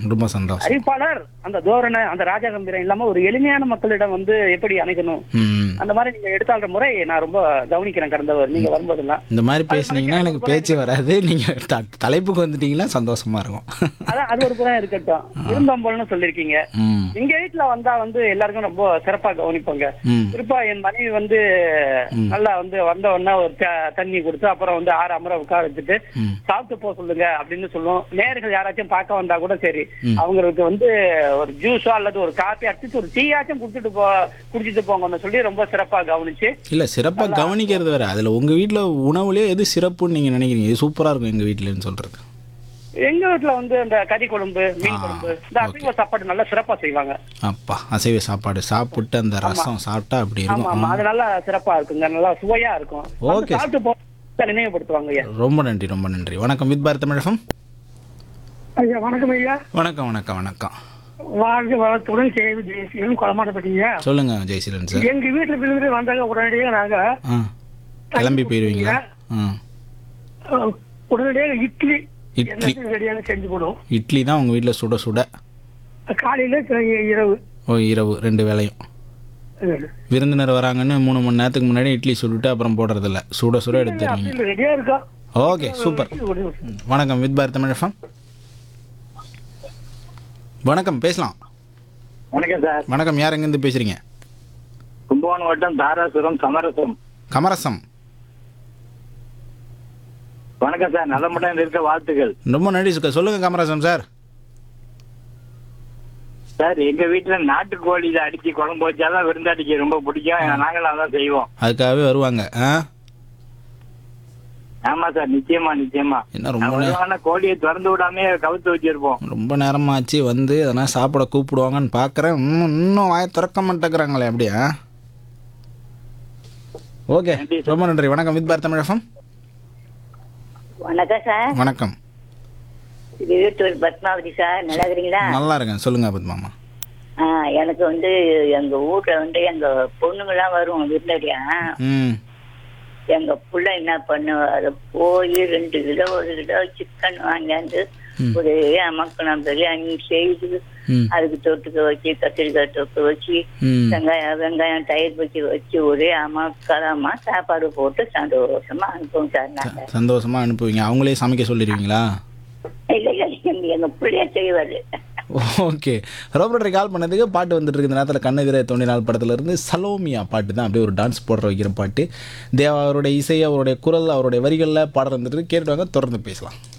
ரொம்ப சந்தோஷம் அறிவிப்பாளர் அந்த தோரணை அந்த ராஜகம்பீரம் இல்லாம ஒரு எளிமையான மக்களிடம் வந்து எப்படி அணுகணும் ம் அந்த மாதிரி நீங்க எடுத்தாள்ற முறை நான் ரொம்ப கவனிக்கிறேன் கடந்தவர் நீங்க வரும்போதெல்லாம் இந்த மாதிரி பேசுனீங்கன்னா எனக்கு பேச்சு வராது நீங்க த- தலைப்புக்கு வந்துட்டீங்கன்னா சந்தோஷமா இருக்கும் அதான் அது ஒரு புறம் இருக்கட்டும் இருந்தோம்பல்னு சொல்லிருக்கீங்க ம் எங்க வீட்டுல வந்தா வந்து எல்லாருக்கும் ரொம்ப சிறப்பா கவனிப்பாங்க ம் குறிப்பா என் மனைவி வந்து நல்லா வந்து வந்த உடனே ஒரு த- தண்ணி கொடுத்து அப்புறம் வந்து ஆறு அமர உட்கார வச்சுட்டு ம் சாப்பிட்டு போக சொல்லுங்க அப்படின்னு சொல்லுவோம் நேர்கள் யாராச்சும் பார்க்க வந்தா கூட சரி அவங்களுக்கு வந்து ஒரு ஜூஸோ அல்லது ஒரு காப்பி அடிச்சு ஒரு டீயாச்சும் குடிச்சிட்டு போ குடிச்சிட்டு போங்கன்னு சொல்லி ரொம்ப சிறப்பா கவனிச்சு இல்ல சிறப்பா கவனிக்கிறது வேற அதுல உங்க வீட்ல உணவுலயே எது சிறப்புன்னு நீங்க நினைக்கிறீங்க இது சூப்பரா இருக்கும் எங்க வீட்லன்னு சொல்றது எங்க வீட்டுல வந்து அந்த கறி குழம்பு மீன் குழம்பு இந்த அசைவ சாப்பாடு நல்லா சிறப்பா செய்வாங்க அப்பா அசைவ சாப்பாடு சாப்பிட்டு அந்த ரசம் சாப்பிட்டா அப்படி ஆமா இருக்கும் ஆமா அது நல்லா சிறப்பா இருக்குங்க நல்லா சுவையா இருக்கும் வந்து Okay. சாப்பிட்டு போ நினைவுபடுத்துவாங்க ஐயா ரொம்ப நன்றி ரொம்ப நன்றி வணக்கம் வித் பாரத் தமிழகம் ஐயா வணக்கம் ஐயா வணக்கம் வணக்கம் வணக்கம் வாழ்க வளத்துடன் சேவை தேசியம் கொலமாட்டப்பட்டீங்க சொல்லுங்க ஜெயசீலன் சார் எங்க வீட்டுல விருது வந்தாங்க உடனடியாக நாங்க ஆ கிளம்பி போயிடுவீங்களா ஆ அஹ், உடனடியாக இட்லி இட்லி எல்லாத்தையும் ரெடியாக செஞ்சு போடுவோம் இட்லி தான் உங்க வீட்ல சுட சுட காலையில க- இரவு ஓ இரவு ரெண்டு வேளையும் விருந்தினர் வராங்கன்னு மூணு மணி நேரத்துக்கு முன்னாடி இட்லி சுட்டுட்டு அப்புறம் போடுறதில்ல சுட சுட எடுத்து தருவீங்க ரெடியா இருக்கா ஓகே சூப்பர் வணக்கம் வித் பாரத் தமிழகம் வணக்கம் பேசலாம் வணக்கம் சார் வணக்கம் யார் எங்கேருந்து பேசுறீங்க கும்பகோணம் வட்டம் தாராசுரம் சமரசம் கமரசம் வணக்கம் சார் நல்ல முறையில் இருக்க வாழ்த்துக்கள் ரொம்ப நன்றி சுக்கா சொல்லுங்க கமரசம் சார் சார் எங்க வீட்டுல நாட்டுக்கோழியில அடிச்சு குழம்பு வச்சாதான் விருந்தாடிக்கு ரொம்ப பிடிக்கும் நாங்களும் அதான் செய்வோம் அதுக்காகவே வருவாங்க ஆ ஆமா சார் நிச்சயமா நிச்சயமா என்ன ரொம்ப நே- வருவாங்கன்னா கோழியை திறந்து விடாம கவுத்து வச்சிருப்போம் ரொம்ப நேரமாச்சு வந்து அதனால் சாப்பிட கூப்பிடுவாங்கன்னு பார்க்குறேன் இன்னும் இன்னும் வாயை திறக்க மாட்டேங்கிறாங்களே அப்படியா ஓகே ரொம்ப நன்றி வணக்கம் வித் பாரத் தமிழகம் வணக்கம் சார் வணக்கம் இது வீட்டூர் பத்மாவதி சார் நல்லா இருக்கிறீங்களா நல்லா இருக்கேன் சொல்லுங்க பத்மாமா ஆ, எனக்கு வந்து எங்க வீட்டுல வந்து எங்க பொண்ணுங்கெல்லாம் வரும் விருந்தாடியா ம் எங்க புள்ள என்ன பண்ணுவாரு போய் ரெண்டு கிலோ ஒரு கிலோ சிக்கன் வாங்கியாந்து ஒரே அமக்கணும் பிரியாணி செய்து ம் அதுக்கு தொட்டுக்க வச்சு கத்திரிக்காய் தொக்கு வச்சு ம் வெங்காயம் வெங்காயம் தயிர் வச்சு வச்சு ஒரே அமக்கலமா சாப்பாடு போட்டு சந்தோஷமா அனுப்புவோம் சார் நாங்க சந்தோஷமா அனுப்புவீங்க அவங்களே சமைக்க சொல்லிடுவீங்களா இல்ல இல்ல எங்க- எங்க பிள்ளைய செய்வாரு ஓகே ரோபோட்டரை கால் பண்ணதுக்கு பாட்டு வந்துட்டு இருக்கு இந்த நேரத்தில் கண்ணெதிரே தோண்டி நாள் படத்துல இருந்து சலோமியா பாட்டு தான் அப்படியே ஒரு டான்ஸ் போடுற வைக்கிற பாட்டு தேவா அவருடைய இசை அவருடைய குரல் அவருடைய வரிகளில் பாடுற வந்துட்டு கேட்டுட்டு வாங்க தொடர்ந்து பேசலாம்